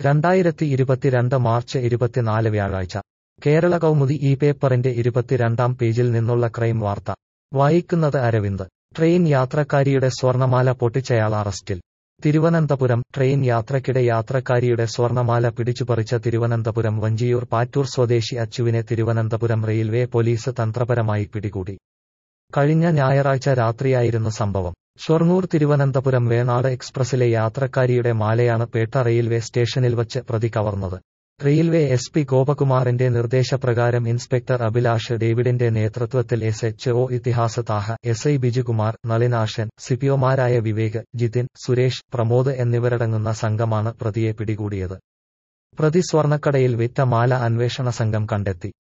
രണ്ടായിരത്തി ഇരുപത്തിരണ്ട് മാർച്ച് ഇരുപത്തിനാല് വ്യാഴാഴ്ച കേരള കൗമുദി ഈ പേപ്പറിന്റെ ഇരുപത്തിരണ്ടാം പേജിൽ നിന്നുള്ള ക്രൈം വാർത്ത വായിക്കുന്നത് അരവിന്ദ് ട്രെയിൻ യാത്രക്കാരിയുടെ സ്വർണമാല പൊട്ടിച്ചയാൾ അറസ്റ്റിൽ തിരുവനന്തപുരം ട്രെയിൻ യാത്രക്കിടെ യാത്രക്കാരിയുടെ സ്വർണമാല പിടിച്ചുപറിച്ച തിരുവനന്തപുരം വഞ്ചിയൂർ പാറ്റൂർ സ്വദേശി അച്ചുവിനെ തിരുവനന്തപുരം റെയിൽവേ പോലീസ് തന്ത്രപരമായി പിടികൂടി കഴിഞ്ഞ ഞായറാഴ്ച രാത്രിയായിരുന്നു സംഭവം ഷൊർണൂർ തിരുവനന്തപുരം വേണാട് എക്സ്പ്രസിലെ യാത്രക്കാരിയുടെ മാലയാണ് പേട്ട റെയിൽവേ സ്റ്റേഷനിൽ വച്ച് പ്രതി കവർന്നത് റെയിൽവേ എസ് പി ഗോപകുമാറിന്റെ നിർദ്ദേശപ്രകാരം ഇൻസ്പെക്ടർ അഭിലാഷ് ഡേവിഡിന്റെ നേതൃത്വത്തിൽ എസ് എച്ച് ഒ ഇതിഹാസ താഹ എസ് ഐ ബിജുകുമാർ നളിനാശൻ സിപിഒമാരായ വിവേക് ജിതിൻ സുരേഷ് പ്രമോദ് എന്നിവരടങ്ങുന്ന സംഘമാണ് പ്രതിയെ പിടികൂടിയത് പ്രതി സ്വർണക്കടയിൽ വിറ്റ മാല അന്വേഷണ സംഘം കണ്ടെത്തി